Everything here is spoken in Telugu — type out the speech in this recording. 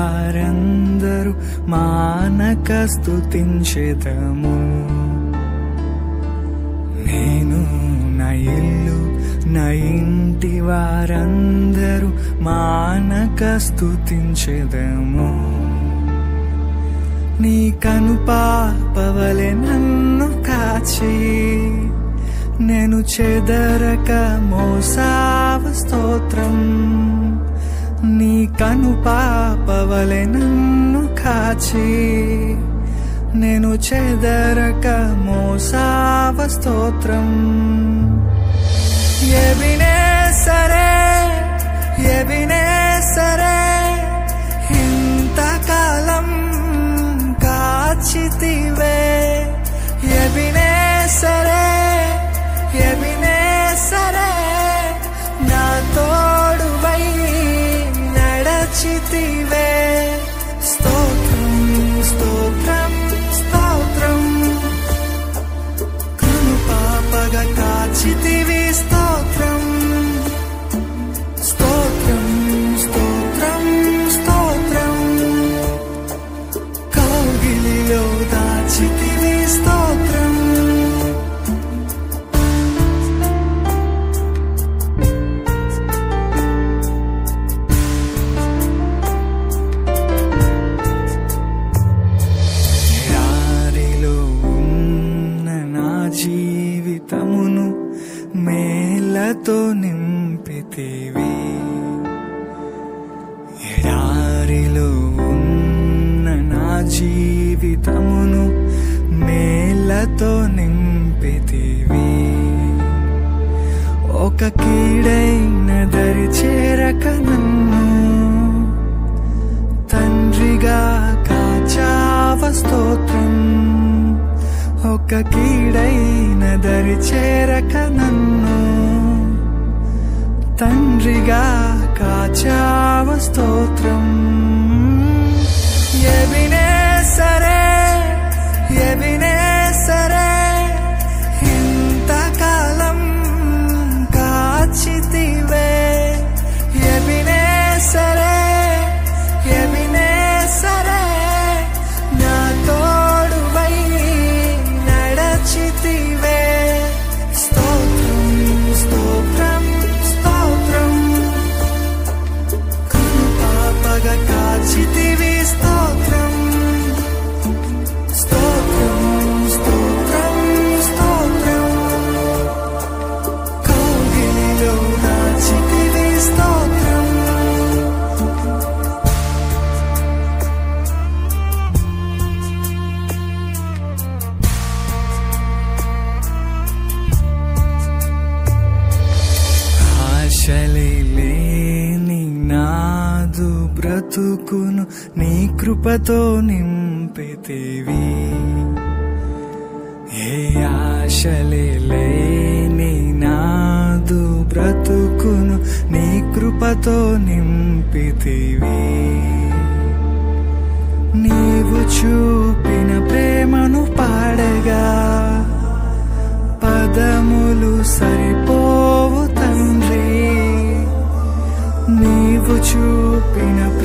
వారందరూ మానక స్తుతించెదము నేను నా ఇల్లు నా ఇంటి వారందరూ మానక స్తుతించెదము నీ కను పాపవలె నన్ను కాచి నేను చెదరక మోసావ స్తోత్రం నీ కను పాపవలె నన్ను కాచి నేను చెదరక మోసావ స్తోత్రం ఎవినే సరే ఎవినే సరే ఇంతకాలం కాచితివే ఎవినే సరే ఎవినే సరే నా తోడువై నడచితివే స్తోత్రం స్తోత్రం స్తోత్రం కను పాపగా కాచితివి స్తోత్రం స్తోత్రం స్తోత్రం స్తోత్రం కౌగిలిలో దాచితివి స్తోత్రం ఎడారిలో ఉన్న నా జీవితమును మేలతో నింపితివి ఎడారిలో ఉన్న నా జీవితమును మేలతో నింపితివి ఒక కీడైన దరి చేరక నన్ను తండ్రిగా కాచావ స్తోత్రం ఒక కీడైన దరి చేరక నన్ను తండ్రిగా కాచావ స్తోత్రం ఎవినే సరే ఎవినే సరే ఇంతకాలం కాచితివే ఎవినే సరే ఎవినే సరే నా తోడువై నడచితివే స్తోత్రం స్తోత్రం స్తోత్రం కను పాపగా కాచితివి స్తోత్రం స్తోత్రం స్తోత్రం స్తోత్రం కౌగిలిలో దాచితివి స్తోత్రం ఆశలే లేని నాదు బ్రతుకును నీ కృపతో నింపితివి ఏ ఆశలే లేని నాదు బ్రతుకును నీ కృపతో నింపితివి నీవు చూపిన ప్రేమను పాడగా పదములు సరిపోవు తండ్రి నీవు చూపిన